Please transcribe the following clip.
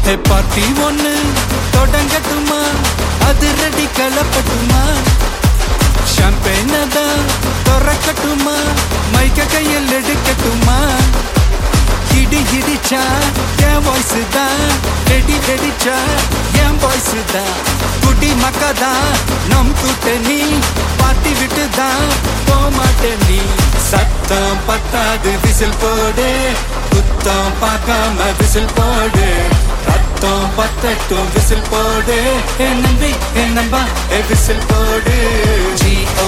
ஹே party ஒண்ணு தொடங்கட்டுமா அது ready கலப்பட்டுமா ஷாம்பெயின தான் திறக்கட்டுமா மைக்க கையில் எடுக்கட்டுமா இடி இடிச்சா என் வாய்ஸ் தான் வெடி வெடிச்சா என் வாய்ஸ் தான் குடி மக்கா தான் நம் கூட்டணி பாட்டி விட்டு தான் போமாட்டேன் நீ சத்தம் பத்தாது விசில் போடு குத்தம் பார்க்காம விசில் போடு ரத்தம் பத்தட்டும் விசில் போடு என் நம்பி என் நம்பா விசில் போடு ஜி